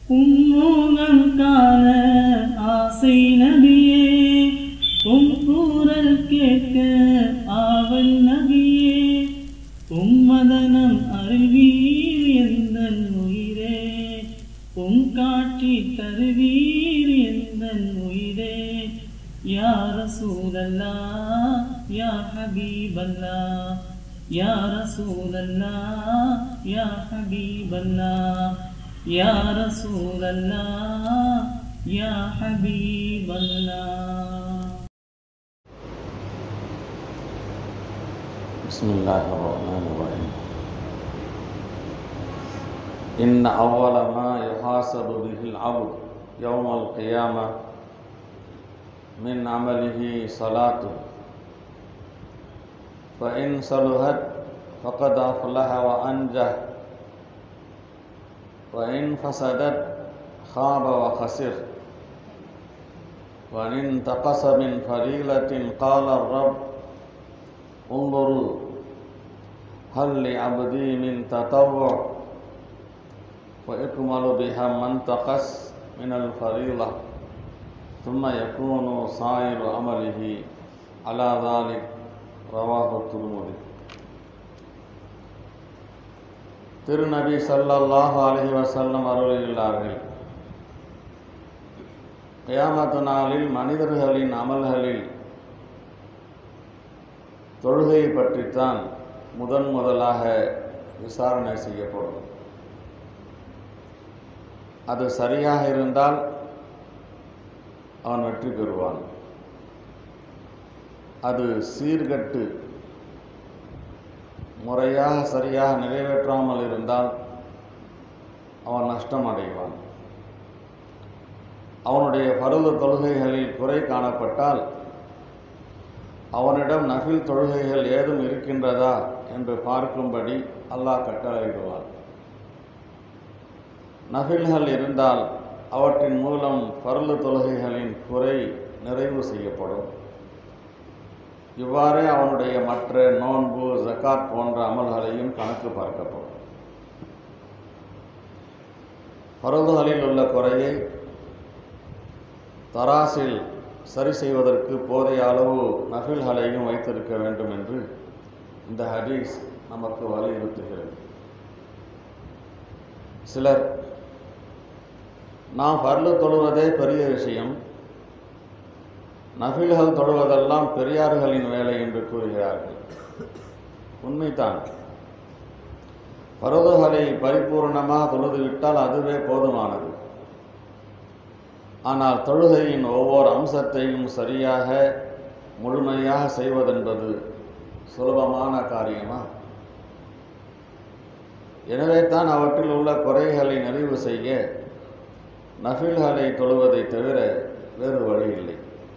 உம்மோகம் காண ஆசை நபியே உம் கூறல் கேட்க ஆவல் நபியே உம்மதனம் அருள்வீர் எந்தன் உயிரே உம் காட்சி தருவீர் எந்தன் உயிரே யா ரசூலல்லா யா ஹபீபல்லா யா ரசூலல்லா யா ஹபீபல்லா யா ரசூலல்லா யா ஹபீபல்லா بسم الله الرحمن الرحيم إن أول ما يحاسب به العبد يوم القيامة من عمله صلاته فإن صلحت فقد أفلح وأنجح وإن فسدت خاب وخسر وإن انتقص من فريلة قال الرب انظروا هل لعبدي من تطوع ويكمل بها من تقص من الفريضة ثم يكون سائر عمله على ذلك رواه الترمذي திருநபி ஸல்லல்லாஹு அலைஹி வஸல்லம் அருளியுள்ளார்கள் கியாமத்து நாளில் மனிதர்களின் அமல்களில் தொழுகை பற்றித்தான் முதன் முதலாக விசாரணை செய்யப்படும் அது சரியாக இருந்தால் அவன் வெற்றி பெறுவான் அது சீர்கட்டு முறையாக சரியாக நிறைவேற்றாமல் இருந்தால் அவன் நஷ்டம் அடைவான் அவனுடைய பருவ தொழுகைகளில் குறை காணப்பட்டால் அவனிடம் நஃபில் தொழுகைகள் ஏதும் இருக்கின்றதா என்று பார்க்கும்படி அல்லாஹ் கட்டளையிடுவான் நஃபில்கள் இருந்தால் அவற்றின் மூலம் பருள தொழுகைகளின் குறை நிறைவு செய்யப்படும் இவ்வாறே அவனுடைய மற்ற நோன்பு ஜக்காத் போன்ற அமல்களையும் கணக்கு பார்க்கப்படும் பருதுகளில் உள்ள குறையை தராசில் சரி செய்வதற்கு போதைய அளவு நஃபில்களையும் வைத்திருக்க வேண்டும் என்று இந்த ஹதீஸ் நமக்கு வலியுறுத்துகிறது சிலர் நாம் பர்லு தொழுவதே பெரிய விஷயம் நஃபில்கள் தொழுவதெல்லாம் பெரியார்களின் வேலை என்று கூறுகிறார்கள் உண்மைதான் பருதுகளை பரிபூர்ணமாக தொழுதுவிட்டால் அதுவே போதுமானது ஆனால் தொழுகையின் ஒவ்வொரு அம்சத்தையும் சரியாக முழுமையாக செய்வதென்பது சுலபமான காரியமா எனவே தான் அவற்றில் உள்ள குறைகளை நிறைவு செய்ய நஃபில்களை தொழுவதை தவிர வேறு வழி இல்லை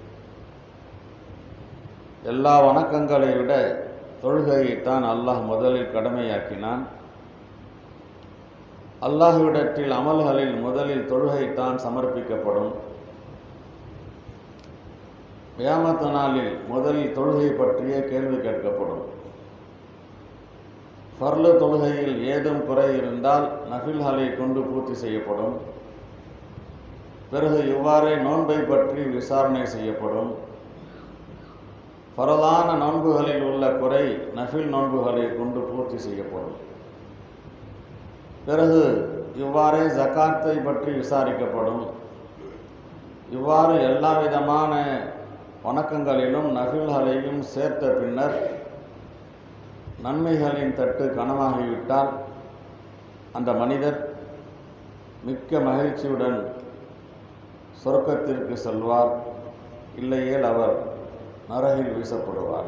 எல்லா வணக்கங்களை விட தொழுகையைத்தான் அல்லாஹ் முதலில் கடமையாக்கினான் அல்லாஹுவிடத்தில் அமல்களில் முதலில் தொழுகைத்தான் சமர்ப்பிக்கப்படும் வியாமத்த நாளில் முதலில் தொழுகை பற்றிய கேள்வி கேட்கப்படும் ஃபர்லு தொழுகையில் ஏதும் குறை இருந்தால் நஃபில்களை கொண்டு பூர்த்தி செய்யப்படும் பிறகு இவ்வாறே நோன்பை பற்றி விசாரணை செய்யப்படும் பரதான நோன்புகளில் உள்ள குறை நஃபில் நோன்புகளை கொண்டு பூர்த்தி செய்யப்படும் பிறகு இவ்வாறே ஜக்காத்தை பற்றி விசாரிக்கப்படும் இவ்வாறு எல்லா விதமான வணக்கங்களிலும் நஃபில்களையும் சேர்த்த பின்னர் நன்மைகளின் தட்டு கனமாகிவிட்டால் அந்த மனிதர் மிக்க மகிழ்ச்சியுடன் சொர்க்கத்திற்கு செல்வார் இல்லையேல் அவர் நரகில் வீசப்படுவார்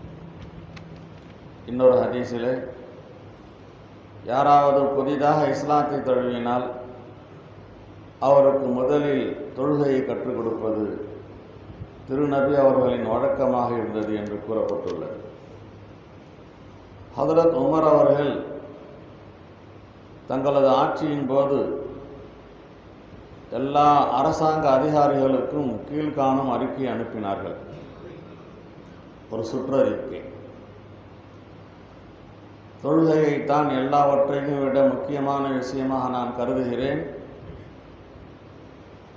இன்னொரு ஹதீஸிலே யாராவது புதிதாக இஸ்லாத்தை தழுவினால் அவருக்கு முதலில் தொழுகையை கற்றுக் கொடுப்பது திருநபி அவர்களின் வழக்கமாக இருந்தது என்று கூறப்பட்டுள்ளது ஹதரத் உமர் அவர்கள் தங்களது ஆட்சியின் போது எல்லா அரசாங்க அதிகாரிகளுக்கும் கீழ்காணும் அறிக்கை அனுப்பினார்கள் ஒரு சுற்றறிக்கை தொழுகையைத்தான் எல்லாவற்றையும் விட முக்கியமான விஷயமாக நான் கருதுகிறேன்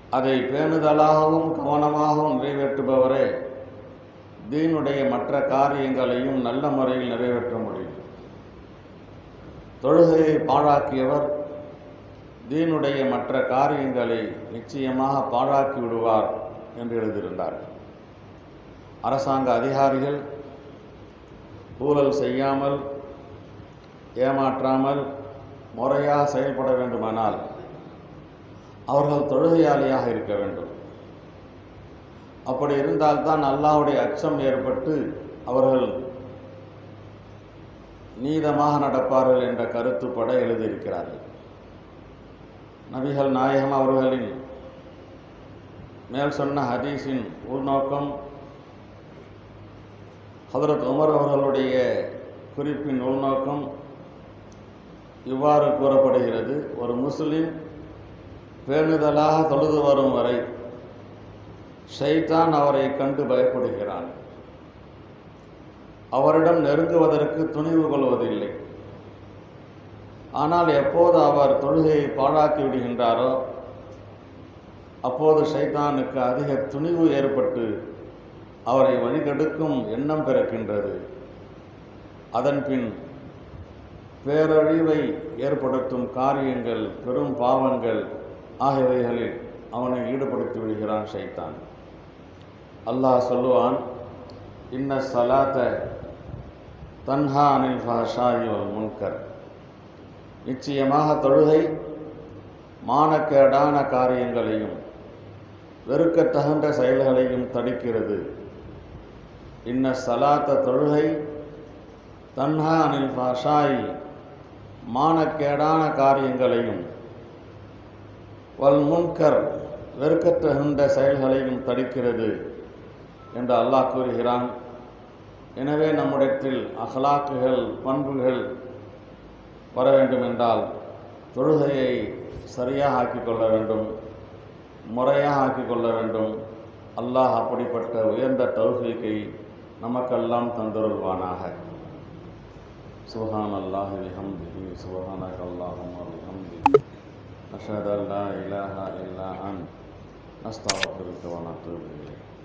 அதை பேணுதலாகவும் கவனமாகவும் நிறைவேற்றுபவரே தீனுடைய மற்ற காரியங்களையும் நல்ல முறையில் நிறைவேற்ற முடியும் தொழுகையை பாழாக்கியவர் தீனுடைய மற்ற காரியங்களை நிச்சயமாக பாழாக்கி விடுவார் என்று எழுதியிருந்தார் அரசாங்க அதிகாரிகள் ஊழல் செய்யாமல் ஏமாற்றாமல் முறையாக செயல்பட வேண்டுமானால் அவர்கள் தொழுகையாளியாக இருக்க வேண்டும் அப்படி இருந்தால்தான் அல்லாஹ்வுடைய அச்சம் ஏற்பட்டு அவர்கள் நீதமாக நடப்பார்கள் என்ற கருத்துப்பட எழுதியிருக்கிறார்கள் நபிகள் நாயகம் அவர்களின் மேல் சொன்ன ஹதீஸின் உள்நோக்கம் ஹதரத் உமர் அவர்களுடைய குறிப்பின் உள்நோக்கம் இவ்வாறு கூறப்படுகிறது ஒரு முஸ்லிம் பேணுதலாக தொழுது வரும் வரை ஷைத்தான் அவரை கண்டு பயப்படுகிறான் அவரிடம் நெருங்குவதற்கு துணிவு கொள்வதில்லை ஆனால் எப்போது அவர் தொழுகையை பாழாக்கி விடுகின்றாரோ அப்போது ஷைத்தானுக்கு அதிக துணிவு ஏற்பட்டு அவரை வழிகெடுக்கும் எண்ணம் பிறக்கின்றது அதன்பின் பேரழிவை ஏற்படுத்தும் காரியங்கள் பெரும் பாவங்கள் ஆகியவைகளில் அவனை ஈடுபடுத்தி விடுகிறான் ஷைத்தான் அல்லாஹ் சொல்லுவான் இன்ன சலாத்த தன்ஹா அனில் ஃபஹஷாயி வல் முன்கர் நிச்சயமாக தொழுகை மானக்கேடான காரியங்களையும் வெறுக்கத்தகுந்த செயல்களையும் தடுக்கிறது இன்ன சலாத்த தொழுகை தன்ஹா அனில் ஃபஹஷாயி மானக்கேடான காரியங்களையும் வல் முன்கர் வெறுக்கத்தகுந்த செயல்களையும் தடுக்கிறது என்று அல்லாஹ் கூறுகிறான் எனவே நம்மிடத்தில் அகலாக்குகள் பண்புகள் வர வேண்டும் என்றால் தொழுகையை சரியாக ஆக்கிக் கொள்ள வேண்டும் முறையாக ஆக்கிக் கொள்ள வேண்டும் அல்லாஹ் அப்படிப்பட்ட உயர்ந்த தௌஃபீக்கை நமக்கெல்லாம் தந்தருள்வானாக சுபஹான் அல்லாஹ் விஹம்திஹி சுபஹானக அல்லாஹும்ம விஹம்திஹி அஷ்ஹது அன் லா இலாஹா இல்லா அன்த் நஸ்தக்ஃபிருக வ நத்தூபு இலைக்